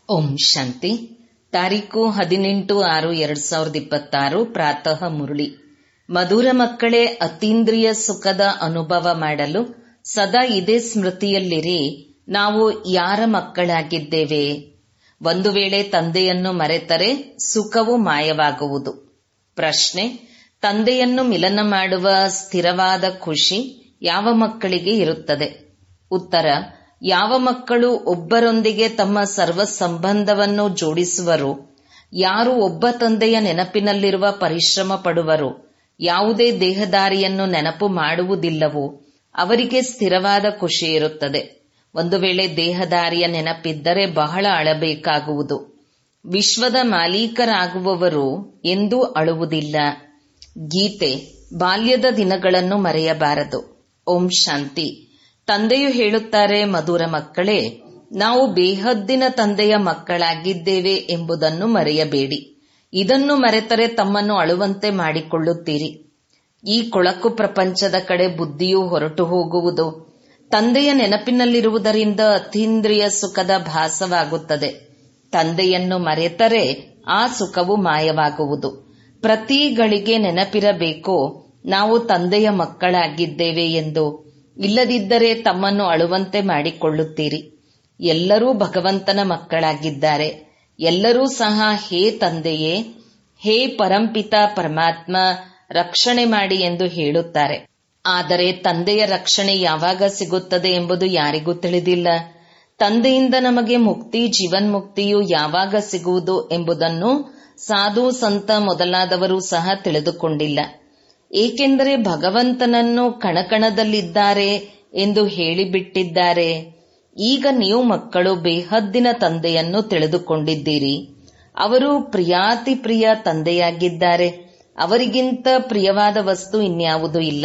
ಓಂ ಶಾಂತಿ ತಾರೀಕು ಹದಿನೆಂಟು ಆರು ಎರಡ್ ಸಾವಿರದ ಇಪ್ಪತ್ತಾರು ಪ್ರಾತಃ ಮುರಳಿ ಮಧುರ ಮಕ್ಕಳೇ ಅತೀಂದ್ರಿಯ ಸುಖದ ಅನುಭವ ಮಾಡಲು ಸದಾ ಇದೇ ಸ್ಮೃತಿಯಲ್ಲಿರಿ ನಾವು ಯಾರ ಮಕ್ಕಳಾಗಿದ್ದೇವೆ ಒಂದು ವೇಳೆ ತಂದೆಯನ್ನು ಮರೆತರೆ ಸುಖವು ಮಾಯವಾಗುವುದು ಪ್ರಶ್ನೆ ತಂದೆಯನ್ನು ಮಿಲನ ಮಾಡುವ ಸ್ಥಿರವಾದ ಖುಷಿ ಯಾವ ಮಕ್ಕಳಿಗೆ ಇರುತ್ತದೆ ಉತ್ತರ ಯಾವ ಮಕ್ಕಳು ಒಬ್ಬರೊಂದಿಗೆ ತಮ್ಮ ಸರ್ವ ಸಂಬಂಧವನ್ನು ಜೋಡಿಸುವರು ಯಾರು ಒಬ್ಬ ತಂದೆಯ ನೆನಪಿನಲ್ಲಿರುವ ಪರಿಶ್ರಮ ಪಡುವರು ಯಾವುದೇ ದೇಹದಾರಿಯನ್ನು ನೆನಪು ಮಾಡುವುದಿಲ್ಲವೋ ಅವರಿಗೆ ಸ್ಥಿರವಾದ ಖುಷಿ ಇರುತ್ತದೆ ಒಂದು ವೇಳೆ ದೇಹದಾರಿಯ ನೆನಪಿದ್ದರೆ ಬಹಳ ಅಳಬೇಕಾಗುವುದು ವಿಶ್ವದ ಮಾಲೀಕರಾಗುವವರು ಎಂದೂ ಅಳುವುದಿಲ್ಲ ಗೀತೆ ಬಾಲ್ಯದ ದಿನಗಳನ್ನು ಮರೆಯಬಾರದು ಓಂ ಶಾಂತಿ ತಂದೆಯು ಹೇಳುತ್ತಾರೆ ಮಧುರ ಮಕ್ಕಳೇ ನಾವು ಬೇಹದ್ದಿನ ತಂದೆಯ ಮಕ್ಕಳಾಗಿದ್ದೇವೆ ಎಂಬುದನ್ನು ಮರೆಯಬೇಡಿ ಇದನ್ನು ಮರೆತರೆ ತಮ್ಮನ್ನು ಅಳುವಂತೆ ಮಾಡಿಕೊಳ್ಳುತ್ತೀರಿ ಈ ಕೊಳಕು ಪ್ರಪಂಚದ ಕಡೆ ಬುದ್ಧಿಯು ಹೊರಟು ಹೋಗುವುದು ತಂದೆಯ ನೆನಪಿನಲ್ಲಿರುವುದರಿಂದ ಅತೀಂದ್ರಿಯ ಸುಖದ ಭಾಸವಾಗುತ್ತದೆ ತಂದೆಯನ್ನು ಮರೆತರೆ ಆ ಸುಖವು ಮಾಯವಾಗುವುದು ಪ್ರತಿ ಗಳಿಗೆ ನೆನಪಿರಬೇಕು ನಾವು ತಂದೆಯ ಮಕ್ಕಳಾಗಿದ್ದೇವೆ ಎಂದು ಇಲ್ಲದಿದ್ದರೆ ತಮ್ಮನ್ನು ಅಳುವಂತೆ ಮಾಡಿಕೊಳ್ಳುತ್ತೀರಿ ಎಲ್ಲರೂ ಭಗವಂತನ ಮಕ್ಕಳಾಗಿದ್ದಾರೆ ಎಲ್ಲರೂ ಸಹ ಹೇ ತಂದೆಯೇ ಹೇ ಪರಂಪಿತ ಪರಮಾತ್ಮ ರಕ್ಷಣೆ ಮಾಡಿ ಎಂದು ಹೇಳುತ್ತಾರೆ ಆದರೆ ತಂದೆಯ ರಕ್ಷಣೆ ಯಾವಾಗ ಸಿಗುತ್ತದೆ ಎಂಬುದು ಯಾರಿಗೂ ತಿಳಿದಿಲ್ಲ ತಂದೆಯಿಂದ ನಮಗೆ ಮುಕ್ತಿ ಜೀವನ್ಮುಕ್ತಿಯು ಯಾವಾಗ ಸಿಗುವುದು ಎಂಬುದನ್ನು ಸಾಧು ಸಂತ ಮೊದಲಾದವರು ಸಹ ತಿಳಿದುಕೊಂಡಿಲ್ಲ ಏಕೆಂದರೆ ಭಗವಂತನನ್ನು ಕಣಕಣದಲ್ಲಿದ್ದಾರೆ ಎಂದು ಹೇಳಿಬಿಟ್ಟಿದ್ದಾರೆ ಈಗ ನೀವು ಮಕ್ಕಳು ಬೇಹದ್ದಿನ ತಂದೆಯನ್ನು ತಿಳಿದುಕೊಂಡಿದ್ದೀರಿ ಅವರು ಪ್ರಿಯಾತಿ ಪ್ರಿಯ ತಂದೆಯಾಗಿದ್ದಾರೆ ಅವರಿಗಿಂತ ಪ್ರಿಯವಾದ ವಸ್ತು ಇನ್ಯಾವುದೂ ಇಲ್ಲ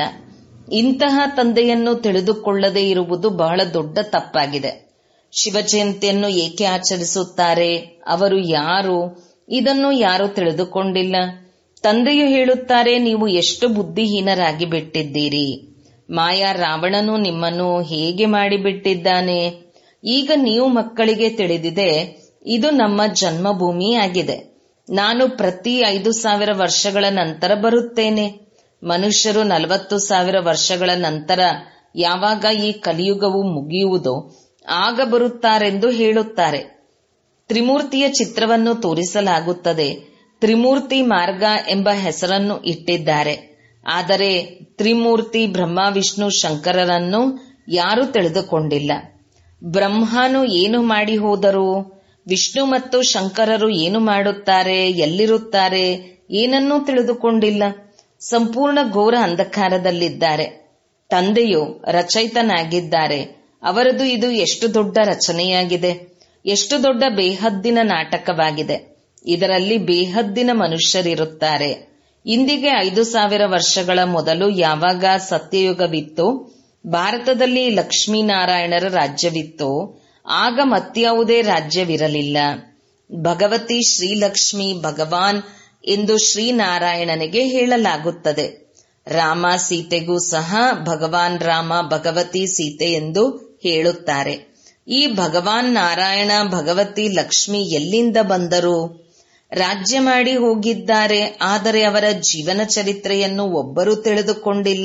ಇಂತಹ ತಂದೆಯನ್ನು ತಿಳಿದುಕೊಳ್ಳದೇ ಇರುವುದು ಬಹಳ ದೊಡ್ಡ ತಪ್ಪಾಗಿದೆ ಶಿವಜಯಂತಿಯನ್ನು ಏಕೆ ಆಚರಿಸುತ್ತಾರೆ ಅವರು ಯಾರು ಇದನ್ನು ಯಾರು ತಿಳಿದುಕೊಂಡಿಲ್ಲ ತಂದೆಯು ಹೇಳುತ್ತಾರೆ ನೀವು ಎಷ್ಟು ಬುದ್ಧಿಹೀನರಾಗಿ ಬಿಟ್ಟಿದ್ದೀರಿ ಮಾಯಾ ರಾವಣನು ನಿಮ್ಮನ್ನು ಹೇಗೆ ಮಾಡಿಬಿಟ್ಟಿದ್ದಾನೆ ಈಗ ನೀವು ಮಕ್ಕಳಿಗೆ ತಿಳಿದಿದೆ ಇದು ನಮ್ಮ ಜನ್ಮಭೂಮಿ ಆಗಿದೆ ನಾನು ಪ್ರತಿ ಐದು ಸಾವಿರ ವರ್ಷಗಳ ನಂತರ ಬರುತ್ತೇನೆ ಮನುಷ್ಯರು ನಲವತ್ತು ಸಾವಿರ ವರ್ಷಗಳ ನಂತರ ಯಾವಾಗ ಈ ಕಲಿಯುಗವು ಮುಗಿಯುವುದೋ ಆಗ ಬರುತ್ತಾರೆಂದು ಹೇಳುತ್ತಾರೆ ತ್ರಿಮೂರ್ತಿಯ ಚಿತ್ರವನ್ನು ತೋರಿಸಲಾಗುತ್ತದೆ ತ್ರಿಮೂರ್ತಿ ಮಾರ್ಗ ಎಂಬ ಹೆಸರನ್ನು ಇಟ್ಟಿದ್ದಾರೆ ಆದರೆ ತ್ರಿಮೂರ್ತಿ ಬ್ರಹ್ಮ ವಿಷ್ಣು ಶಂಕರರನ್ನು ಯಾರೂ ತಿಳಿದುಕೊಂಡಿಲ್ಲ ಬ್ರಹ್ಮನು ಏನು ಮಾಡಿ ಹೋದರು ವಿಷ್ಣು ಮತ್ತು ಶಂಕರರು ಏನು ಮಾಡುತ್ತಾರೆ ಎಲ್ಲಿರುತ್ತಾರೆ ಏನನ್ನೂ ತಿಳಿದುಕೊಂಡಿಲ್ಲ ಸಂಪೂರ್ಣ ಘೋರ ಅಂಧಕಾರದಲ್ಲಿದ್ದಾರೆ ತಂದೆಯು ರಚಯಿತನಾಗಿದ್ದಾರೆ ಅವರದು ಇದು ಎಷ್ಟು ದೊಡ್ಡ ರಚನೆಯಾಗಿದೆ ಎಷ್ಟು ದೊಡ್ಡ ಬೇಹದ್ದಿನ ನಾಟಕವಾಗಿದೆ ಇದರಲ್ಲಿ ಬೇಹದ್ದಿನ ಮನುಷ್ಯರಿರುತ್ತಾರೆ ಇಂದಿಗೆ ಐದು ಸಾವಿರ ವರ್ಷಗಳ ಮೊದಲು ಯಾವಾಗ ಸತ್ಯಯುಗವಿತ್ತೋ ಭಾರತದಲ್ಲಿ ಲಕ್ಷ್ಮೀನಾರಾಯಣರ ರಾಜ್ಯವಿತ್ತೋ ಆಗ ಮತ್ಯಾವುದೇ ರಾಜ್ಯವಿರಲಿಲ್ಲ ಭಗವತಿ ಶ್ರೀಲಕ್ಷ್ಮಿ ಭಗವಾನ್ ಎಂದು ಶ್ರೀನಾರಾಯಣನಿಗೆ ಹೇಳಲಾಗುತ್ತದೆ ರಾಮ ಸೀತೆಗೂ ಸಹ ಭಗವಾನ್ ರಾಮ ಭಗವತಿ ಸೀತೆ ಎಂದು ಹೇಳುತ್ತಾರೆ ಈ ಭಗವಾನ್ ನಾರಾಯಣ ಭಗವತಿ ಲಕ್ಷ್ಮಿ ಎಲ್ಲಿಂದ ಬಂದರು ರಾಜ್ಯ ಮಾಡಿ ಹೋಗಿದ್ದಾರೆ ಆದರೆ ಅವರ ಜೀವನ ಚರಿತ್ರೆಯನ್ನು ಒಬ್ಬರೂ ತಿಳಿದುಕೊಂಡಿಲ್ಲ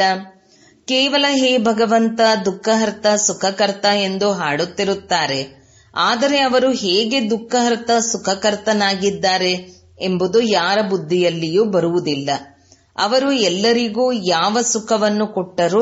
ಕೇವಲ ಹೇ ಭಗವಂತ ದುಃಖಹರ್ತ ಸುಖಕರ್ತ ಎಂದು ಹಾಡುತ್ತಿರುತ್ತಾರೆ ಆದರೆ ಅವರು ಹೇಗೆ ದುಃಖಹರ್ತ ಸುಖಕರ್ತನಾಗಿದ್ದಾರೆ ಎಂಬುದು ಯಾರ ಬುದ್ಧಿಯಲ್ಲಿಯೂ ಬರುವುದಿಲ್ಲ ಅವರು ಎಲ್ಲರಿಗೂ ಯಾವ ಸುಖವನ್ನು ಕೊಟ್ಟರು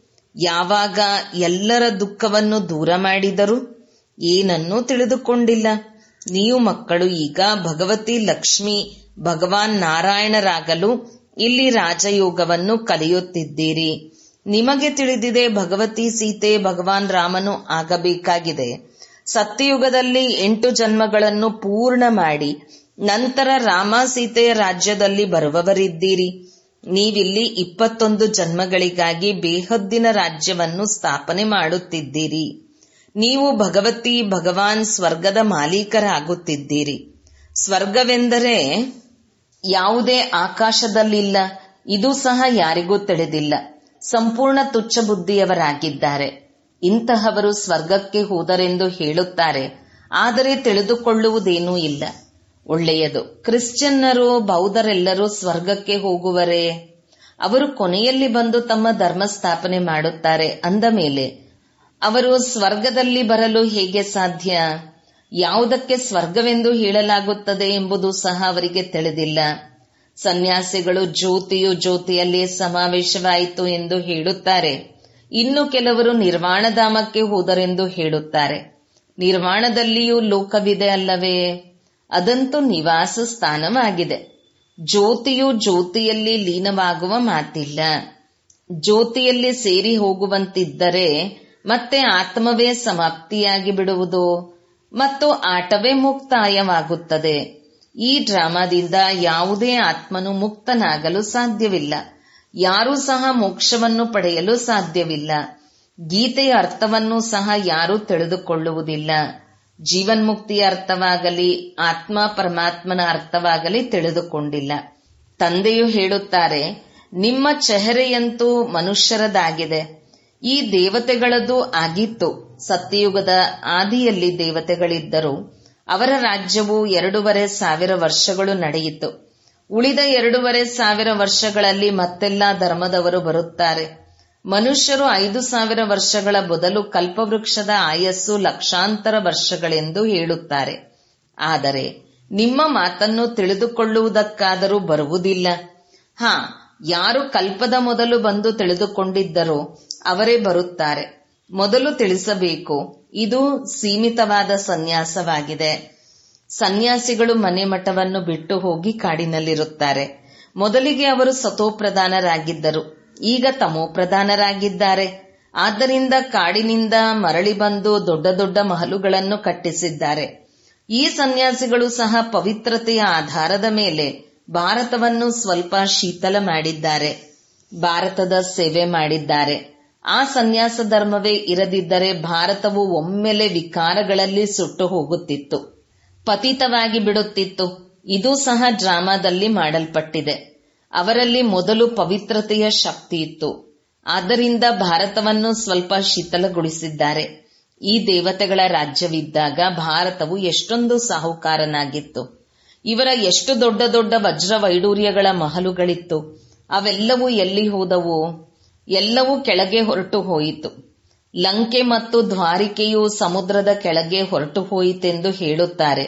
ಯಾವಾಗ ಎಲ್ಲರ ದುಃಖವನ್ನು ದೂರ ಮಾಡಿದರು ಏನನ್ನೂ ತಿಳಿದುಕೊಂಡಿಲ್ಲ ನೀವು ಮಕ್ಕಳು ಈಗ ಭಗವತಿ ಲಕ್ಷ್ಮಿ ಭಗವಾನ್ ನಾರಾಯಣರಾಗಲು ಇಲ್ಲಿ ರಾಜಯೋಗವನ್ನು ಕಲಿಯುತ್ತಿದ್ದೀರಿ ನಿಮಗೆ ತಿಳಿದಿದೆ ಭಗವತಿ ಸೀತೆ ಭಗವಾನ್ ರಾಮನು ಆಗಬೇಕಾಗಿದೆ ಸತ್ಯಯುಗದಲ್ಲಿ ಎಂಟು ಜನ್ಮಗಳನ್ನು ಪೂರ್ಣ ಮಾಡಿ ನಂತರ ರಾಮ ಸೀತೆಯ ರಾಜ್ಯದಲ್ಲಿ ಬರುವವರಿದ್ದೀರಿ ನೀವಿಲ್ಲಿ ಇಪ್ಪತ್ತೊಂದು ಜನ್ಮಗಳಿಗಾಗಿ ಬೇಹದ್ದಿನ ರಾಜ್ಯವನ್ನು ಸ್ಥಾಪನೆ ಮಾಡುತ್ತಿದ್ದೀರಿ ನೀವು ಭಗವತಿ ಭಗವಾನ್ ಸ್ವರ್ಗದ ಮಾಲೀಕರಾಗುತ್ತಿದ್ದೀರಿ ಸ್ವರ್ಗವೆಂದರೆ ಯಾವುದೇ ಆಕಾಶದಲ್ಲಿಲ್ಲ ಇದು ಸಹ ಯಾರಿಗೂ ತಿಳಿದಿಲ್ಲ ಸಂಪೂರ್ಣ ತುಚ್ಛ ಬುದ್ಧಿಯವರಾಗಿದ್ದಾರೆ ಇಂತಹವರು ಸ್ವರ್ಗಕ್ಕೆ ಹೋದರೆಂದು ಹೇಳುತ್ತಾರೆ ಆದರೆ ತಿಳಿದುಕೊಳ್ಳುವುದೇನೂ ಇಲ್ಲ ಒಳ್ಳೆಯದು ಕ್ರಿಶ್ಚಿಯನ್ನರು ಬೌದ್ಧರೆಲ್ಲರೂ ಸ್ವರ್ಗಕ್ಕೆ ಹೋಗುವರೇ ಅವರು ಕೊನೆಯಲ್ಲಿ ಬಂದು ತಮ್ಮ ಧರ್ಮ ಸ್ಥಾಪನೆ ಮಾಡುತ್ತಾರೆ ಅಂದ ಮೇಲೆ ಅವರು ಸ್ವರ್ಗದಲ್ಲಿ ಬರಲು ಹೇಗೆ ಸಾಧ್ಯ ಯಾವುದಕ್ಕೆ ಸ್ವರ್ಗವೆಂದು ಹೇಳಲಾಗುತ್ತದೆ ಎಂಬುದು ಸಹ ಅವರಿಗೆ ತಿಳಿದಿಲ್ಲ ಸನ್ಯಾಸಿಗಳು ಜ್ಯೋತಿಯು ಜ್ಯೋತಿಯಲ್ಲಿ ಸಮಾವೇಶವಾಯಿತು ಎಂದು ಹೇಳುತ್ತಾರೆ ಇನ್ನು ಕೆಲವರು ನಿರ್ವಾಣಧಾಮಕ್ಕೆ ಹೋದರೆಂದು ಹೇಳುತ್ತಾರೆ ನಿರ್ವಾಣದಲ್ಲಿಯೂ ಲೋಕವಿದೆ ಅಲ್ಲವೇ ಅದಂತೂ ನಿವಾಸ ಸ್ಥಾನವಾಗಿದೆ ಜ್ಯೋತಿಯು ಜ್ಯೋತಿಯಲ್ಲಿ ಲೀನವಾಗುವ ಮಾತಿಲ್ಲ ಜ್ಯೋತಿಯಲ್ಲಿ ಸೇರಿ ಹೋಗುವಂತಿದ್ದರೆ ಮತ್ತೆ ಆತ್ಮವೇ ಸಮಾಪ್ತಿಯಾಗಿ ಬಿಡುವುದು ಮತ್ತು ಆಟವೇ ಮುಕ್ತಾಯವಾಗುತ್ತದೆ ಈ ಡ್ರಾಮಾದಿಂದ ಯಾವುದೇ ಆತ್ಮನು ಮುಕ್ತನಾಗಲು ಸಾಧ್ಯವಿಲ್ಲ ಯಾರೂ ಸಹ ಮೋಕ್ಷವನ್ನು ಪಡೆಯಲು ಸಾಧ್ಯವಿಲ್ಲ ಗೀತೆಯ ಅರ್ಥವನ್ನು ಸಹ ಯಾರೂ ತಿಳಿದುಕೊಳ್ಳುವುದಿಲ್ಲ ಜೀವನ್ಮುಕ್ತಿಯ ಅರ್ಥವಾಗಲಿ ಆತ್ಮ ಪರಮಾತ್ಮನ ಅರ್ಥವಾಗಲಿ ತಿಳಿದುಕೊಂಡಿಲ್ಲ ತಂದೆಯು ಹೇಳುತ್ತಾರೆ ನಿಮ್ಮ ಚೆಹರೆಯಂತೂ ಮನುಷ್ಯರದಾಗಿದೆ ಈ ದೇವತೆಗಳದ್ದು ಆಗಿತ್ತು ಸತ್ಯಯುಗದ ಆದಿಯಲ್ಲಿ ದೇವತೆಗಳಿದ್ದರು ಅವರ ರಾಜ್ಯವು ಎರಡೂವರೆ ಸಾವಿರ ವರ್ಷಗಳು ನಡೆಯಿತು ಉಳಿದ ಎರಡೂವರೆ ಸಾವಿರ ವರ್ಷಗಳಲ್ಲಿ ಮತ್ತೆಲ್ಲ ಧರ್ಮದವರು ಬರುತ್ತಾರೆ ಮನುಷ್ಯರು ಐದು ಸಾವಿರ ವರ್ಷಗಳ ಬದಲು ಕಲ್ಪವೃಕ್ಷದ ಆಯಸ್ಸು ಲಕ್ಷಾಂತರ ವರ್ಷಗಳೆಂದು ಹೇಳುತ್ತಾರೆ ಆದರೆ ನಿಮ್ಮ ಮಾತನ್ನು ತಿಳಿದುಕೊಳ್ಳುವುದಕ್ಕಾದರೂ ಬರುವುದಿಲ್ಲ ಹಾ ಯಾರು ಕಲ್ಪದ ಮೊದಲು ಬಂದು ತಿಳಿದುಕೊಂಡಿದ್ದರೋ ಅವರೇ ಬರುತ್ತಾರೆ ಮೊದಲು ತಿಳಿಸಬೇಕು ಇದು ಸೀಮಿತವಾದ ಸನ್ಯಾಸವಾಗಿದೆ ಸನ್ಯಾಸಿಗಳು ಮನೆ ಮಠವನ್ನು ಬಿಟ್ಟು ಹೋಗಿ ಕಾಡಿನಲ್ಲಿರುತ್ತಾರೆ ಮೊದಲಿಗೆ ಅವರು ಸತೋಪ್ರಧಾನರಾಗಿದ್ದರು ಈಗ ತಮೋಪ್ರಧಾನರಾಗಿದ್ದಾರೆ ಆದ್ದರಿಂದ ಕಾಡಿನಿಂದ ಮರಳಿ ಬಂದು ದೊಡ್ಡ ದೊಡ್ಡ ಮಹಲುಗಳನ್ನು ಕಟ್ಟಿಸಿದ್ದಾರೆ ಈ ಸನ್ಯಾಸಿಗಳು ಸಹ ಪವಿತ್ರತೆಯ ಆಧಾರದ ಮೇಲೆ ಭಾರತವನ್ನು ಸ್ವಲ್ಪ ಶೀತಲ ಮಾಡಿದ್ದಾರೆ ಭಾರತದ ಸೇವೆ ಮಾಡಿದ್ದಾರೆ ಆ ಸನ್ಯಾಸ ಧರ್ಮವೇ ಇರದಿದ್ದರೆ ಭಾರತವು ಒಮ್ಮೆಲೆ ವಿಕಾರಗಳಲ್ಲಿ ಸುಟ್ಟು ಹೋಗುತ್ತಿತ್ತು ಪತಿತವಾಗಿ ಬಿಡುತ್ತಿತ್ತು ಇದು ಸಹ ಡ್ರಾಮಾದಲ್ಲಿ ಮಾಡಲ್ಪಟ್ಟಿದೆ ಅವರಲ್ಲಿ ಮೊದಲು ಪವಿತ್ರತೆಯ ಶಕ್ತಿ ಇತ್ತು ಆದ್ದರಿಂದ ಭಾರತವನ್ನು ಸ್ವಲ್ಪ ಶೀತಲಗೊಳಿಸಿದ್ದಾರೆ ಈ ದೇವತೆಗಳ ರಾಜ್ಯವಿದ್ದಾಗ ಭಾರತವು ಎಷ್ಟೊಂದು ಸಾಹುಕಾರನಾಗಿತ್ತು ಇವರ ಎಷ್ಟು ದೊಡ್ಡ ದೊಡ್ಡ ವಜ್ರ ವೈಡೂರ್ಯಗಳ ಮಹಲುಗಳಿತ್ತು ಅವೆಲ್ಲವೂ ಎಲ್ಲಿ ಹೋದವು ಎಲ್ಲವೂ ಕೆಳಗೆ ಹೊರಟು ಹೋಯಿತು ಲಂಕೆ ಮತ್ತು ದ್ವಾರಿಕೆಯು ಸಮುದ್ರದ ಕೆಳಗೆ ಹೊರಟು ಹೋಯಿತೆಂದು ಹೇಳುತ್ತಾರೆ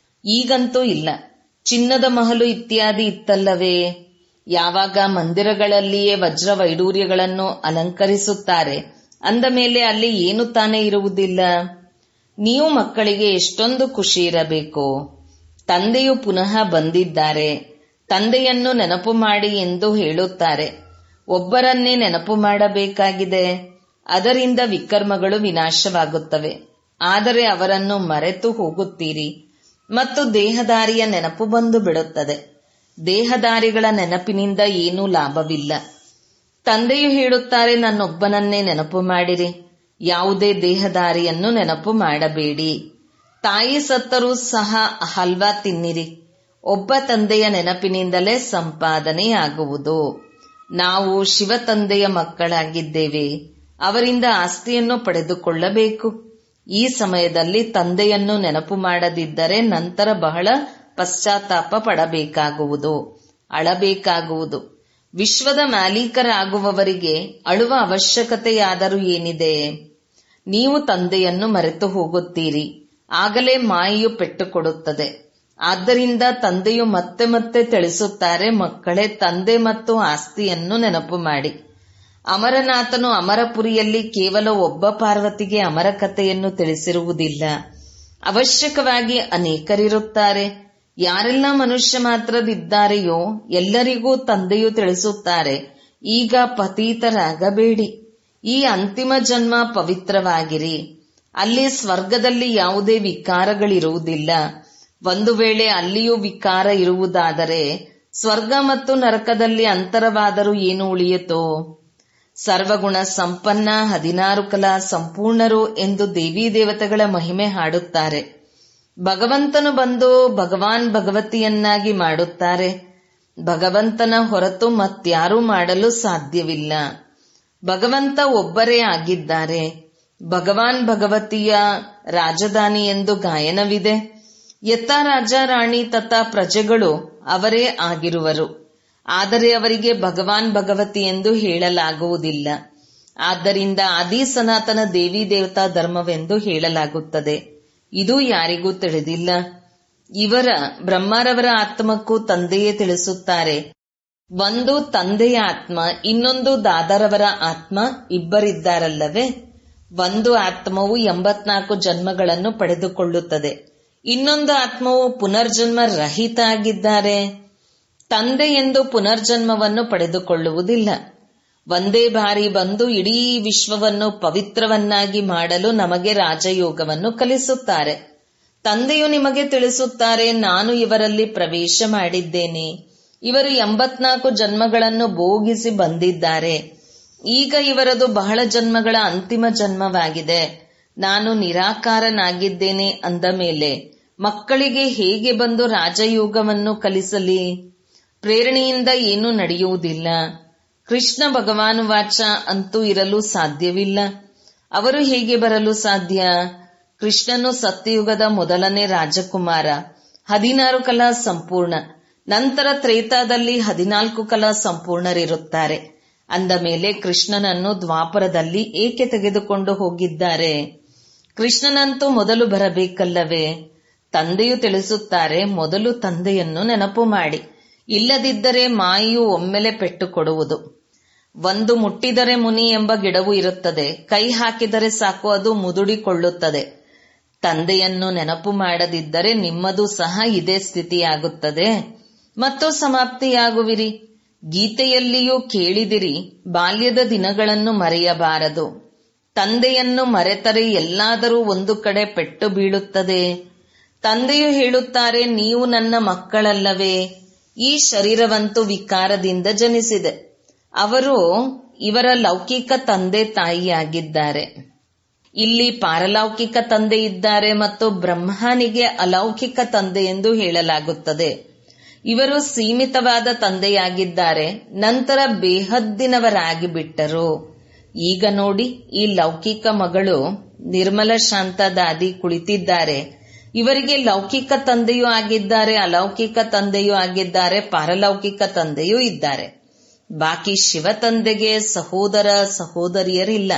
ಈಗಂತೂ ಇಲ್ಲ ಚಿನ್ನದ ಮಹಲು ಇತ್ಯಾದಿ ಇತ್ತಲ್ಲವೇ ಯಾವಾಗ ಮಂದಿರಗಳಲ್ಲಿಯೇ ವಜ್ರ ವೈಡೂರ್ಯಗಳನ್ನು ಅಲಂಕರಿಸುತ್ತಾರೆ ಅಂದ ಮೇಲೆ ಅಲ್ಲಿ ಏನು ತಾನೇ ಇರುವುದಿಲ್ಲ ನೀವು ಮಕ್ಕಳಿಗೆ ಎಷ್ಟೊಂದು ಖುಷಿ ಇರಬೇಕು ತಂದೆಯು ಪುನಃ ಬಂದಿದ್ದಾರೆ ತಂದೆಯನ್ನು ನೆನಪು ಮಾಡಿ ಎಂದು ಹೇಳುತ್ತಾರೆ ಒಬ್ಬರನ್ನೇ ನೆನಪು ಮಾಡಬೇಕಾಗಿದೆ ಅದರಿಂದ ವಿಕರ್ಮಗಳು ವಿನಾಶವಾಗುತ್ತವೆ ಆದರೆ ಅವರನ್ನು ಮರೆತು ಹೋಗುತ್ತೀರಿ ಮತ್ತು ದೇಹದಾರಿಯ ನೆನಪು ಬಂದು ಬಿಡುತ್ತದೆ ದೇಹದಾರಿಗಳ ನೆನಪಿನಿಂದ ಏನೂ ಲಾಭವಿಲ್ಲ ತಂದೆಯು ಹೇಳುತ್ತಾರೆ ನನ್ನೊಬ್ಬನನ್ನೇ ನೆನಪು ಮಾಡಿರಿ ಯಾವುದೇ ದೇಹದಾರಿಯನ್ನು ನೆನಪು ಮಾಡಬೇಡಿ ತಾಯಿ ಸತ್ತರೂ ಸಹ ಹಲ್ವಾ ತಿನ್ನಿರಿ ಒಬ್ಬ ತಂದೆಯ ನೆನಪಿನಿಂದಲೇ ಸಂಪಾದನೆಯಾಗುವುದು ನಾವು ಶಿವ ತಂದೆಯ ಮಕ್ಕಳಾಗಿದ್ದೇವೆ ಅವರಿಂದ ಆಸ್ತಿಯನ್ನು ಪಡೆದುಕೊಳ್ಳಬೇಕು ಈ ಸಮಯದಲ್ಲಿ ತಂದೆಯನ್ನು ನೆನಪು ಮಾಡದಿದ್ದರೆ ನಂತರ ಬಹಳ ಪಶ್ಚಾತ್ತಾಪ ಪಡಬೇಕಾಗುವುದು ಅಳಬೇಕಾಗುವುದು ವಿಶ್ವದ ಮಾಲೀಕರಾಗುವವರಿಗೆ ಅಳುವ ಅವಶ್ಯಕತೆಯಾದರೂ ಏನಿದೆ ನೀವು ತಂದೆಯನ್ನು ಮರೆತು ಹೋಗುತ್ತೀರಿ ಆಗಲೇ ಮಾಯೆಯು ಪೆಟ್ಟು ಕೊಡುತ್ತದೆ ಆದ್ದರಿಂದ ತಂದೆಯು ಮತ್ತೆ ಮತ್ತೆ ತಿಳಿಸುತ್ತಾರೆ ಮಕ್ಕಳೇ ತಂದೆ ಮತ್ತು ಆಸ್ತಿಯನ್ನು ನೆನಪು ಮಾಡಿ ಅಮರನಾಥನು ಅಮರಪುರಿಯಲ್ಲಿ ಕೇವಲ ಒಬ್ಬ ಪಾರ್ವತಿಗೆ ಅಮರ ಕಥೆಯನ್ನು ತಿಳಿಸಿರುವುದಿಲ್ಲ ಅವಶ್ಯಕವಾಗಿ ಅನೇಕರಿರುತ್ತಾರೆ ಯಾರೆಲ್ಲ ಮನುಷ್ಯ ಮಾತ್ರದಿದ್ದಾರೆಯೋ ಎಲ್ಲರಿಗೂ ತಂದೆಯು ತಿಳಿಸುತ್ತಾರೆ ಈಗ ಪತೀತರಾಗಬೇಡಿ ಈ ಅಂತಿಮ ಜನ್ಮ ಪವಿತ್ರವಾಗಿರಿ ಅಲ್ಲಿ ಸ್ವರ್ಗದಲ್ಲಿ ಯಾವುದೇ ವಿಕಾರಗಳಿರುವುದಿಲ್ಲ ಒಂದು ವೇಳೆ ಅಲ್ಲಿಯೂ ವಿಕಾರ ಇರುವುದಾದರೆ ಸ್ವರ್ಗ ಮತ್ತು ನರಕದಲ್ಲಿ ಅಂತರವಾದರೂ ಏನು ಉಳಿಯಿತೋ ಸರ್ವಗುಣ ಸಂಪನ್ನ ಹದಿನಾರು ಕಲಾ ಸಂಪೂರ್ಣರು ಎಂದು ದೇವಿ ದೇವತೆಗಳ ಮಹಿಮೆ ಹಾಡುತ್ತಾರೆ ಭಗವಂತನು ಬಂದು ಭಗವಾನ್ ಭಗವತಿಯನ್ನಾಗಿ ಮಾಡುತ್ತಾರೆ ಭಗವಂತನ ಹೊರತು ಮತ್ಯಾರೂ ಮಾಡಲು ಸಾಧ್ಯವಿಲ್ಲ ಭಗವಂತ ಒಬ್ಬರೇ ಆಗಿದ್ದಾರೆ ಭಗವಾನ್ ಭಗವತಿಯ ರಾಜಧಾನಿ ಎಂದು ಗಾಯನವಿದೆ ಯಥ ರಾಜ ರಾಣಿ ತಥಾ ಪ್ರಜೆಗಳು ಅವರೇ ಆಗಿರುವರು ಆದರೆ ಅವರಿಗೆ ಭಗವಾನ್ ಭಗವತಿ ಎಂದು ಹೇಳಲಾಗುವುದಿಲ್ಲ ಆದ್ದರಿಂದ ಆದಿ ಸನಾತನ ದೇವಿ ದೇವತಾ ಧರ್ಮವೆಂದು ಹೇಳಲಾಗುತ್ತದೆ ಇದು ಯಾರಿಗೂ ತಿಳಿದಿಲ್ಲ ಇವರ ಬ್ರಹ್ಮರವರ ಆತ್ಮಕ್ಕೂ ತಂದೆಯೇ ತಿಳಿಸುತ್ತಾರೆ ಒಂದು ತಂದೆಯ ಆತ್ಮ ಇನ್ನೊಂದು ದಾದರವರ ಆತ್ಮ ಇಬ್ಬರಿದ್ದಾರಲ್ಲವೇ ಒಂದು ಆತ್ಮವು ಎಂಬತ್ನಾಲ್ಕು ಜನ್ಮಗಳನ್ನು ಪಡೆದುಕೊಳ್ಳುತ್ತದೆ ಇನ್ನೊಂದು ಆತ್ಮವು ಪುನರ್ಜನ್ಮ ರಹಿತ ಆಗಿದ್ದಾರೆ ತಂದೆ ಎಂದು ಪುನರ್ಜನ್ಮವನ್ನು ಪಡೆದುಕೊಳ್ಳುವುದಿಲ್ಲ ಒಂದೇ ಬಾರಿ ಬಂದು ಇಡೀ ವಿಶ್ವವನ್ನು ಪವಿತ್ರವನ್ನಾಗಿ ಮಾಡಲು ನಮಗೆ ರಾಜಯೋಗವನ್ನು ಕಲಿಸುತ್ತಾರೆ ತಂದೆಯು ನಿಮಗೆ ತಿಳಿಸುತ್ತಾರೆ ನಾನು ಇವರಲ್ಲಿ ಪ್ರವೇಶ ಮಾಡಿದ್ದೇನೆ ಇವರು ಎಂಬತ್ನಾಲ್ಕು ಜನ್ಮಗಳನ್ನು ಭೋಗಿಸಿ ಬಂದಿದ್ದಾರೆ ಈಗ ಇವರದು ಬಹಳ ಜನ್ಮಗಳ ಅಂತಿಮ ಜನ್ಮವಾಗಿದೆ ನಾನು ನಿರಾಕಾರನಾಗಿದ್ದೇನೆ ಅಂದ ಮೇಲೆ ಮಕ್ಕಳಿಗೆ ಹೇಗೆ ಬಂದು ರಾಜಯೋಗವನ್ನು ಕಲಿಸಲಿ ಪ್ರೇರಣೆಯಿಂದ ಏನೂ ನಡೆಯುವುದಿಲ್ಲ ಕೃಷ್ಣ ಭಗವಾನ್ ವಾಚ ಅಂತೂ ಇರಲು ಸಾಧ್ಯವಿಲ್ಲ ಅವರು ಹೇಗೆ ಬರಲು ಸಾಧ್ಯ ಕೃಷ್ಣನು ಸತ್ಯಯುಗದ ಮೊದಲನೇ ರಾಜಕುಮಾರ ಹದಿನಾರು ಕಲಾ ಸಂಪೂರ್ಣ ನಂತರ ತ್ರೇತಾದಲ್ಲಿ ಹದಿನಾಲ್ಕು ಕಲಾ ಸಂಪೂರ್ಣರಿರುತ್ತಾರೆ ಅಂದ ಮೇಲೆ ಕೃಷ್ಣನನ್ನು ದ್ವಾಪರದಲ್ಲಿ ಏಕೆ ತೆಗೆದುಕೊಂಡು ಹೋಗಿದ್ದಾರೆ ಕೃಷ್ಣನಂತೂ ಮೊದಲು ಬರಬೇಕಲ್ಲವೇ ತಂದೆಯು ತಿಳಿಸುತ್ತಾರೆ ಮೊದಲು ತಂದೆಯನ್ನು ನೆನಪು ಮಾಡಿ ಇಲ್ಲದಿದ್ದರೆ ಮಾಯೆಯು ಒಮ್ಮೆಲೆ ಪೆಟ್ಟು ಕೊಡುವುದು ಒಂದು ಮುಟ್ಟಿದರೆ ಮುನಿ ಎಂಬ ಗಿಡವು ಇರುತ್ತದೆ ಕೈ ಹಾಕಿದರೆ ಸಾಕು ಅದು ಮುದುಡಿಕೊಳ್ಳುತ್ತದೆ ತಂದೆಯನ್ನು ನೆನಪು ಮಾಡದಿದ್ದರೆ ನಿಮ್ಮದು ಸಹ ಇದೇ ಸ್ಥಿತಿಯಾಗುತ್ತದೆ ಮತ್ತು ಸಮಾಪ್ತಿಯಾಗುವಿರಿ ಗೀತೆಯಲ್ಲಿಯೂ ಕೇಳಿದಿರಿ ಬಾಲ್ಯದ ದಿನಗಳನ್ನು ಮರೆಯಬಾರದು ತಂದೆಯನ್ನು ಮರೆತರೆ ಎಲ್ಲಾದರೂ ಒಂದು ಕಡೆ ಪೆಟ್ಟು ಬೀಳುತ್ತದೆ ತಂದೆಯು ಹೇಳುತ್ತಾರೆ ನೀವು ನನ್ನ ಮಕ್ಕಳಲ್ಲವೇ ಈ ಶರೀರವಂತೂ ವಿಕಾರದಿಂದ ಜನಿಸಿದೆ ಅವರು ಇವರ ಲೌಕಿಕ ತಂದೆ ತಾಯಿಯಾಗಿದ್ದಾರೆ ಇಲ್ಲಿ ಪಾರಲೌಕಿಕ ತಂದೆ ಇದ್ದಾರೆ ಮತ್ತು ಬ್ರಹ್ಮನಿಗೆ ಅಲೌಕಿಕ ತಂದೆ ಎಂದು ಹೇಳಲಾಗುತ್ತದೆ ಇವರು ಸೀಮಿತವಾದ ತಂದೆಯಾಗಿದ್ದಾರೆ ನಂತರ ಬೇಹದ್ದಿನವರಾಗಿ ಬಿಟ್ಟರು ಈಗ ನೋಡಿ ಈ ಲೌಕಿಕ ಮಗಳು ನಿರ್ಮಲ ಶಾಂತ ದಾದಿ ಕುಳಿತಿದ್ದಾರೆ ಇವರಿಗೆ ಲೌಕಿಕ ತಂದೆಯೂ ಆಗಿದ್ದಾರೆ ಅಲೌಕಿಕ ತಂದೆಯೂ ಆಗಿದ್ದಾರೆ ಪಾರಲೌಕಿಕ ತಂದೆಯೂ ಇದ್ದಾರೆ ಬಾಕಿ ಶಿವ ತಂದೆಗೆ ಸಹೋದರ ಸಹೋದರಿಯರಿಲ್ಲ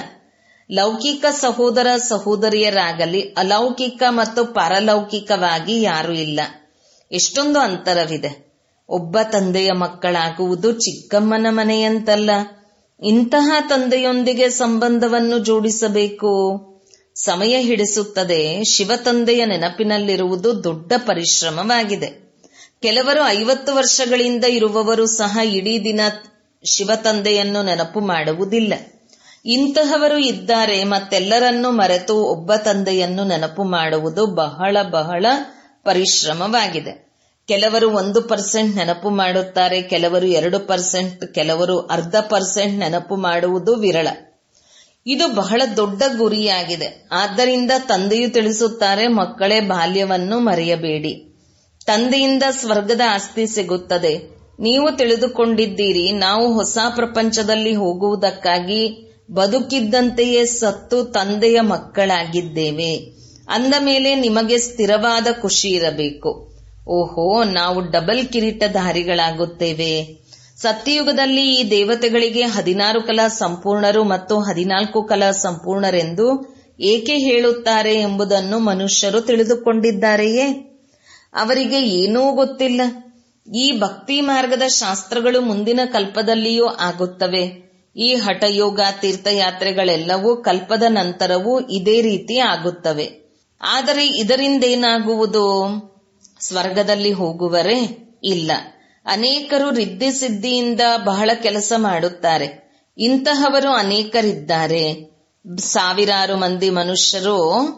ಲೌಕಿಕ ಸಹೋದರ ಸಹೋದರಿಯರಾಗಲಿ ಅಲೌಕಿಕ ಮತ್ತು ಪಾರಲೌಕಿಕವಾಗಿ ಯಾರೂ ಇಲ್ಲ ಎಷ್ಟೊಂದು ಅಂತರವಿದೆ ಒಬ್ಬ ತಂದೆಯ ಮಕ್ಕಳಾಗುವುದು ಚಿಕ್ಕಮ್ಮನ ಮನೆಯಂತಲ್ಲ ಇಂತಹ ತಂದೆಯೊಂದಿಗೆ ಸಂಬಂಧವನ್ನು ಜೋಡಿಸಬೇಕು ಸಮಯ ಹಿಡಿಸುತ್ತದೆ ಶಿವ ತಂದೆಯ ನೆನಪಿನಲ್ಲಿರುವುದು ದೊಡ್ಡ ಪರಿಶ್ರಮವಾಗಿದೆ ಕೆಲವರು ಐವತ್ತು ವರ್ಷಗಳಿಂದ ಇರುವವರು ಸಹ ಇಡೀ ದಿನ ಶಿವ ತಂದೆಯನ್ನು ನೆನಪು ಮಾಡುವುದಿಲ್ಲ ಇಂತಹವರು ಇದ್ದಾರೆ ಮತ್ತೆಲ್ಲರನ್ನೂ ಮರೆತು ಒಬ್ಬ ತಂದೆಯನ್ನು ನೆನಪು ಮಾಡುವುದು ಬಹಳ ಬಹಳ ಪರಿಶ್ರಮವಾಗಿದೆ ಕೆಲವರು ಒಂದು ಪರ್ಸೆಂಟ್ ನೆನಪು ಮಾಡುತ್ತಾರೆ ಕೆಲವರು ಎರಡು ಪರ್ಸೆಂಟ್ ಕೆಲವರು ಅರ್ಧ ಪರ್ಸೆಂಟ್ ನೆನಪು ಮಾಡುವುದು ವಿರಳ ಇದು ಬಹಳ ದೊಡ್ಡ ಗುರಿಯಾಗಿದೆ ಆದ್ದರಿಂದ ತಂದೆಯು ತಿಳಿಸುತ್ತಾರೆ ಮಕ್ಕಳೇ ಬಾಲ್ಯವನ್ನು ಮರೆಯಬೇಡಿ ತಂದೆಯಿಂದ ಸ್ವರ್ಗದ ಆಸ್ತಿ ಸಿಗುತ್ತದೆ ನೀವು ತಿಳಿದುಕೊಂಡಿದ್ದೀರಿ ನಾವು ಹೊಸ ಪ್ರಪಂಚದಲ್ಲಿ ಹೋಗುವುದಕ್ಕಾಗಿ ಬದುಕಿದ್ದಂತೆಯೇ ಸತ್ತು ತಂದೆಯ ಮಕ್ಕಳಾಗಿದ್ದೇವೆ ಅಂದ ಮೇಲೆ ನಿಮಗೆ ಸ್ಥಿರವಾದ ಖುಷಿ ಇರಬೇಕು ಓಹೋ ನಾವು ಡಬಲ್ ಕಿರೀಟಧಾರಿಗಳಾಗುತ್ತೇವೆ ಸತ್ಯಯುಗದಲ್ಲಿ ಈ ದೇವತೆಗಳಿಗೆ ಹದಿನಾರು ಕಲಾ ಸಂಪೂರ್ಣರು ಮತ್ತು ಹದಿನಾಲ್ಕು ಕಲಾ ಸಂಪೂರ್ಣರೆಂದು ಏಕೆ ಹೇಳುತ್ತಾರೆ ಎಂಬುದನ್ನು ಮನುಷ್ಯರು ತಿಳಿದುಕೊಂಡಿದ್ದಾರೆಯೇ ಅವರಿಗೆ ಏನೂ ಗೊತ್ತಿಲ್ಲ ಈ ಭಕ್ತಿ ಮಾರ್ಗದ ಶಾಸ್ತ್ರಗಳು ಮುಂದಿನ ಕಲ್ಪದಲ್ಲಿಯೂ ಆಗುತ್ತವೆ ಈ ಹಠಯೋಗ ತೀರ್ಥಯಾತ್ರೆಗಳೆಲ್ಲವೂ ಕಲ್ಪದ ನಂತರವೂ ಇದೇ ರೀತಿ ಆಗುತ್ತವೆ ಆದರೆ ಇದರಿಂದೇನಾಗುವುದು ಸ್ವರ್ಗದಲ್ಲಿ ಹೋಗುವರೇ ಇಲ್ಲ ಅನೇಕರು ರಿದ್ದಿ ಸಿದ್ಧಿಯಿಂದ ಬಹಳ ಕೆಲಸ ಮಾಡುತ್ತಾರೆ ಇಂತಹವರು ಅನೇಕರಿದ್ದಾರೆ ಸಾವಿರಾರು ಮಂದಿ ಮನುಷ್ಯರು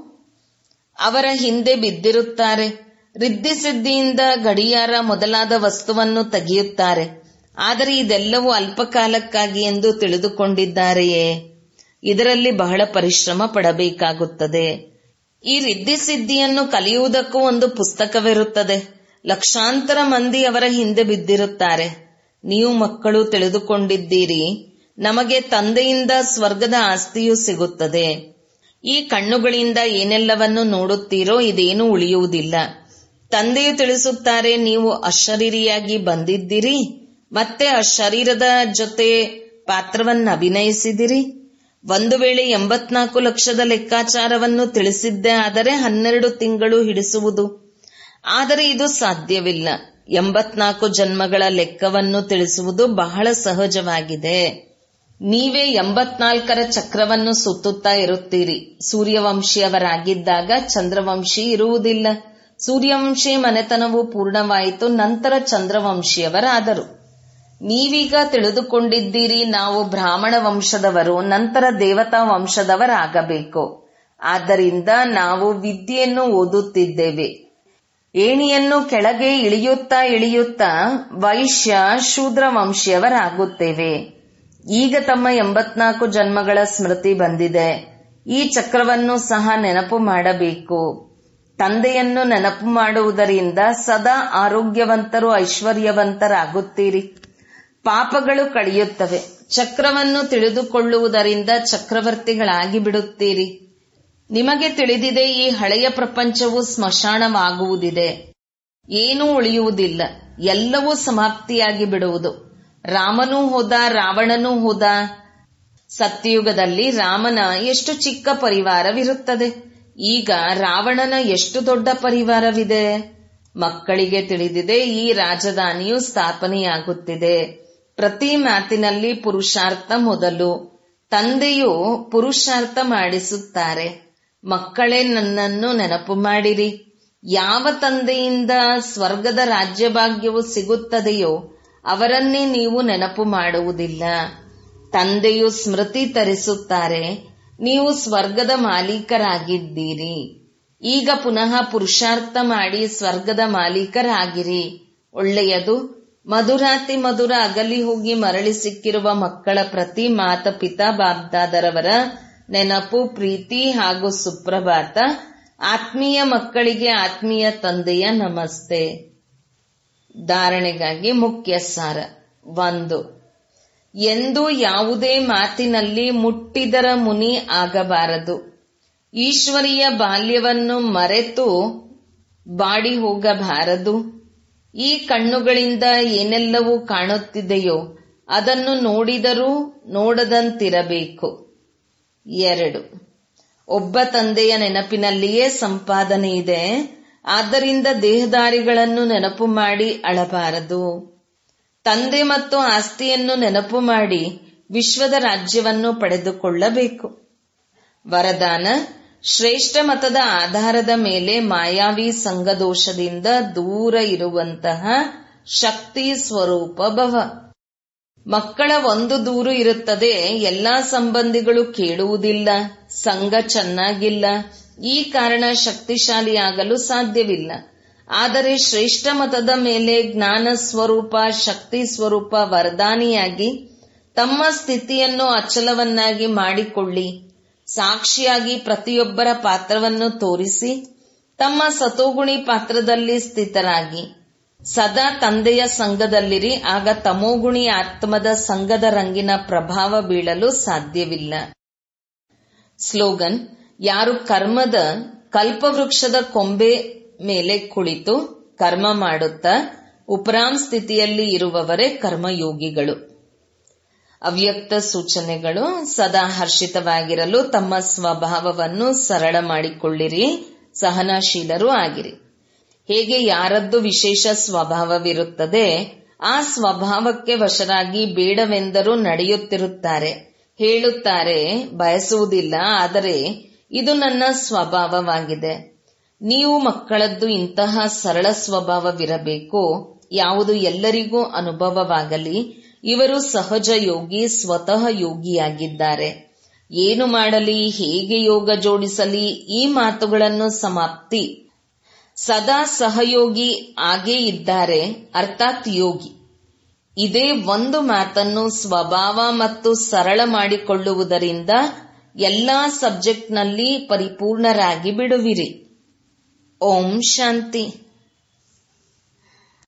ಅವರ ಹಿಂದೆ ಬಿದ್ದಿರುತ್ತಾರೆ ರಿದ್ದಿ ಸಿದ್ಧಿಯಿಂದ ಗಡಿಯಾರ ಮೊದಲಾದ ವಸ್ತುವನ್ನು ತೆಗೆಯುತ್ತಾರೆ ಆದರೆ ಇದೆಲ್ಲವೂ ಅಲ್ಪಕಾಲಕ್ಕಾಗಿ ಎಂದು ತಿಳಿದುಕೊಂಡಿದ್ದಾರೆಯೇ ಇದರಲ್ಲಿ ಬಹಳ ಪರಿಶ್ರಮ ಪಡಬೇಕಾಗುತ್ತದೆ ಈ ರಿದ್ದಿ ಸಿದ್ಧಿಯನ್ನು ಕಲಿಯುವುದಕ್ಕೂ ಒಂದು ಪುಸ್ತಕವಿರುತ್ತದೆ ಲಕ್ಷಾಂತರ ಮಂದಿ ಅವರ ಹಿಂದೆ ಬಿದ್ದಿರುತ್ತಾರೆ ನೀವು ಮಕ್ಕಳು ತಿಳಿದುಕೊಂಡಿದ್ದೀರಿ ನಮಗೆ ತಂದೆಯಿಂದ ಸ್ವರ್ಗದ ಆಸ್ತಿಯೂ ಸಿಗುತ್ತದೆ ಈ ಕಣ್ಣುಗಳಿಂದ ಏನೆಲ್ಲವನ್ನು ನೋಡುತ್ತೀರೋ ಇದೇನೂ ಉಳಿಯುವುದಿಲ್ಲ ತಂದೆಯು ತಿಳಿಸುತ್ತಾರೆ ನೀವು ಅಶರೀರಿಯಾಗಿ ಬಂದಿದ್ದೀರಿ ಮತ್ತೆ ಆ ಶರೀರದ ಜೊತೆ ಪಾತ್ರವನ್ನು ಅಭಿನಯಿಸಿದಿರಿ ಒಂದು ವೇಳೆ ಎಂಬತ್ನಾಲ್ಕು ಲಕ್ಷದ ಲೆಕ್ಕಾಚಾರವನ್ನು ತಿಳಿಸಿದ್ದೇ ಆದರೆ ಹನ್ನೆರಡು ತಿಂಗಳು ಹಿಡಿಸುವುದು ಆದರೆ ಇದು ಸಾಧ್ಯವಿಲ್ಲ ಎಂಬತ್ನಾಲ್ಕು ಜನ್ಮಗಳ ಲೆಕ್ಕವನ್ನು ತಿಳಿಸುವುದು ಬಹಳ ಸಹಜವಾಗಿದೆ ನೀವೇ ಎಂಬತ್ನಾಲ್ಕರ ಚಕ್ರವನ್ನು ಸುತ್ತುತ್ತಾ ಇರುತ್ತೀರಿ ಸೂರ್ಯವಂಶಿಯವರಾಗಿದ್ದಾಗ ಚಂದ್ರವಂಶಿ ಇರುವುದಿಲ್ಲ ಸೂರ್ಯವಂಶಿ ಮನೆತನವು ಪೂರ್ಣವಾಯಿತು ನಂತರ ಚಂದ್ರವಂಶಿಯವರಾದರು ನೀವೀಗ ತಿಳಿದುಕೊಂಡಿದ್ದೀರಿ ನಾವು ಬ್ರಾಹ್ಮಣ ವಂಶದವರು ನಂತರ ದೇವತಾ ವಂಶದವರಾಗಬೇಕು ಆದ್ದರಿಂದ ನಾವು ವಿದ್ಯೆಯನ್ನು ಓದುತ್ತಿದ್ದೇವೆ ಏಣಿಯನ್ನು ಕೆಳಗೆ ಇಳಿಯುತ್ತಾ ಇಳಿಯುತ್ತಾ ವೈಶ್ಯ ಶೂದ್ರ ವಂಶೀಯವರಾಗುತ್ತೇವೆ ಈಗ ತಮ್ಮ ಎಂಬತ್ನಾಲ್ಕು ಜನ್ಮಗಳ ಸ್ಮೃತಿ ಬಂದಿದೆ ಈ ಚಕ್ರವನ್ನು ಸಹ ನೆನಪು ಮಾಡಬೇಕು ತಂದೆಯನ್ನು ನೆನಪು ಮಾಡುವುದರಿಂದ ಸದಾ ಆರೋಗ್ಯವಂತರು ಐಶ್ವರ್ಯವಂತರಾಗುತ್ತೀರಿ ಪಾಪಗಳು ಕಳೆಯುತ್ತವೆ ಚಕ್ರವನ್ನು ತಿಳಿದುಕೊಳ್ಳುವುದರಿಂದ ಚಕ್ರವರ್ತಿಗಳಾಗಿ ಬಿಡುತ್ತೀರಿ ನಿಮಗೆ ತಿಳಿದಿದೆ ಈ ಹಳೆಯ ಪ್ರಪಂಚವು ಸ್ಮಶಾನವಾಗುವುದಿದೆ ಏನೂ ಉಳಿಯುವುದಿಲ್ಲ ಎಲ್ಲವೂ ಸಮಾಪ್ತಿಯಾಗಿ ಬಿಡುವುದು ರಾಮನೂ ಹೋದ ರಾವಣನೂ ಹೋದ ಸತ್ಯಯುಗದಲ್ಲಿ ರಾಮನ ಎಷ್ಟು ಚಿಕ್ಕ ಪರಿವಾರವಿರುತ್ತದೆ ಈಗ ರಾವಣನ ಎಷ್ಟು ದೊಡ್ಡ ಪರಿವಾರವಿದೆ ಮಕ್ಕಳಿಗೆ ತಿಳಿದಿದೆ ಈ ರಾಜಧಾನಿಯು ಸ್ಥಾಪನೆಯಾಗುತ್ತಿದೆ ಪ್ರತಿ ಮಾತಿನಲ್ಲಿ ಪುರುಷಾರ್ಥ ಮೊದಲು ತಂದೆಯು ಪುರುಷಾರ್ಥ ಮಾಡಿಸುತ್ತಾರೆ ಮಕ್ಕಳೇ ನನ್ನನ್ನು ನೆನಪು ಮಾಡಿರಿ ಯಾವ ತಂದೆಯಿಂದ ಸ್ವರ್ಗದ ರಾಜ್ಯಭಾಗ್ಯವು ಸಿಗುತ್ತದೆಯೋ ಅವರನ್ನೇ ನೀವು ನೆನಪು ಮಾಡುವುದಿಲ್ಲ ತಂದೆಯು ಸ್ಮೃತಿ ತರಿಸುತ್ತಾರೆ ನೀವು ಸ್ವರ್ಗದ ಮಾಲೀಕರಾಗಿದ್ದೀರಿ ಈಗ ಪುನಃ ಪುರುಷಾರ್ಥ ಮಾಡಿ ಸ್ವರ್ಗದ ಮಾಲೀಕರಾಗಿರಿ ಒಳ್ಳೆಯದು ಮಧುರಾತಿ ಮಧುರ ಅಗಲಿ ಹೋಗಿ ಮರಳಿ ಸಿಕ್ಕಿರುವ ಮಕ್ಕಳ ಪ್ರತಿ ಮಾತ ಪಿತಾ ಬಾಬ್ದಾದರವರ ನೆನಪು ಪ್ರೀತಿ ಹಾಗೂ ಸುಪ್ರಭಾತ ಆತ್ಮೀಯ ಮಕ್ಕಳಿಗೆ ಆತ್ಮೀಯ ತಂದೆಯ ನಮಸ್ತೆ ಧಾರಣೆಗಾಗಿ ಮುಖ್ಯ ಸಾರ ಒಂದು ಎಂದು ಯಾವುದೇ ಮಾತಿನಲ್ಲಿ ಮುಟ್ಟಿದರ ಮುನಿ ಆಗಬಾರದು ಈಶ್ವರಿಯ ಬಾಲ್ಯವನ್ನು ಮರೆತು ಬಾಡಿ ಹೋಗಬಾರದು ಈ ಕಣ್ಣುಗಳಿಂದ ಏನೆಲ್ಲವೂ ಕಾಣುತ್ತಿದೆಯೋ ಅದನ್ನು ನೋಡಿದರೂ ನೋಡದಂತಿರಬೇಕು ಎರಡು ಒಬ್ಬ ತಂದೆಯ ನೆನಪಿನಲ್ಲಿಯೇ ಸಂಪಾದನೆ ಇದೆ ಆದ್ದರಿಂದ ದೇಹದಾರಿಗಳನ್ನು ನೆನಪು ಮಾಡಿ ಅಳಬಾರದು ತಂದೆ ಮತ್ತು ಆಸ್ತಿಯನ್ನು ನೆನಪು ಮಾಡಿ ವಿಶ್ವದ ರಾಜ್ಯವನ್ನು ಪಡೆದುಕೊಳ್ಳಬೇಕು ವರದಾನ ಶ್ರೇಷ್ಠ ಮತದ ಆಧಾರದ ಮೇಲೆ ಮಾಯಾವಿ ಸಂಘದೋಷದಿಂದ ದೂರ ಇರುವಂತಹ ಶಕ್ತಿ ಸ್ವರೂಪ ಭವ ಮಕ್ಕಳ ಒಂದು ದೂರು ಇರುತ್ತದೆ ಎಲ್ಲಾ ಸಂಬಂಧಿಗಳು ಕೇಳುವುದಿಲ್ಲ ಸಂಘ ಚೆನ್ನಾಗಿಲ್ಲ ಈ ಕಾರಣ ಶಕ್ತಿಶಾಲಿಯಾಗಲು ಸಾಧ್ಯವಿಲ್ಲ ಆದರೆ ಶ್ರೇಷ್ಠ ಮತದ ಮೇಲೆ ಜ್ಞಾನ ಸ್ವರೂಪ ಶಕ್ತಿ ಸ್ವರೂಪ ವರದಾನಿಯಾಗಿ ತಮ್ಮ ಸ್ಥಿತಿಯನ್ನು ಅಚಲವನ್ನಾಗಿ ಮಾಡಿಕೊಳ್ಳಿ ಸಾಕ್ಷಿಯಾಗಿ ಪ್ರತಿಯೊಬ್ಬರ ಪಾತ್ರವನ್ನು ತೋರಿಸಿ ತಮ್ಮ ಸತೋಗುಣಿ ಪಾತ್ರದಲ್ಲಿ ಸ್ಥಿತರಾಗಿ ಸದಾ ತಂದೆಯ ಸಂಘದಲ್ಲಿರಿ ಆಗ ತಮೋಗುಣಿ ಆತ್ಮದ ಸಂಘದ ರಂಗಿನ ಪ್ರಭಾವ ಬೀಳಲು ಸಾಧ್ಯವಿಲ್ಲ ಸ್ಲೋಗನ್ ಯಾರು ಕರ್ಮದ ಕಲ್ಪವೃಕ್ಷದ ಕೊಂಬೆ ಮೇಲೆ ಕುಳಿತು ಕರ್ಮ ಮಾಡುತ್ತಾ ಉಪರಾಮ್ ಸ್ಥಿತಿಯಲ್ಲಿ ಇರುವವರೇ ಕರ್ಮಯೋಗಿಗಳು ಅವ್ಯಕ್ತ ಸೂಚನೆಗಳು ಸದಾ ಹರ್ಷಿತವಾಗಿರಲು ತಮ್ಮ ಸ್ವಭಾವವನ್ನು ಸರಳ ಮಾಡಿಕೊಳ್ಳಿರಿ ಸಹನಾಶೀಲರೂ ಆಗಿರಿ ಹೇಗೆ ಯಾರದ್ದು ವಿಶೇಷ ಸ್ವಭಾವವಿರುತ್ತದೆ ಆ ಸ್ವಭಾವಕ್ಕೆ ವಶರಾಗಿ ಬೇಡವೆಂದರೂ ನಡೆಯುತ್ತಿರುತ್ತಾರೆ ಹೇಳುತ್ತಾರೆ ಬಯಸುವುದಿಲ್ಲ ಆದರೆ ಇದು ನನ್ನ ಸ್ವಭಾವವಾಗಿದೆ ನೀವು ಮಕ್ಕಳದ್ದು ಇಂತಹ ಸರಳ ಸ್ವಭಾವವಿರಬೇಕು ಯಾವುದು ಎಲ್ಲರಿಗೂ ಅನುಭವವಾಗಲಿ ಇವರು ಸಹಜ ಯೋಗಿ ಸ್ವತಃ ಯೋಗಿಯಾಗಿದ್ದಾರೆ ಏನು ಮಾಡಲಿ ಹೇಗೆ ಯೋಗ ಜೋಡಿಸಲಿ ಈ ಮಾತುಗಳನ್ನು ಸಮಾಪ್ತಿ ಸದಾ ಸಹಯೋಗಿ ಆಗೇ ಇದ್ದಾರೆ ಅರ್ಥಾತ್ ಯೋಗಿ ಇದೇ ಒಂದು ಮಾತನ್ನು ಸ್ವಭಾವ ಮತ್ತು ಸರಳ ಮಾಡಿಕೊಳ್ಳುವುದರಿಂದ ಎಲ್ಲಾ ಸಬ್ಜೆಕ್ಟ್ನಲ್ಲಿ ಪರಿಪೂರ್ಣರಾಗಿ ಬಿಡುವಿರಿ ಓಂ ಶಾಂತಿ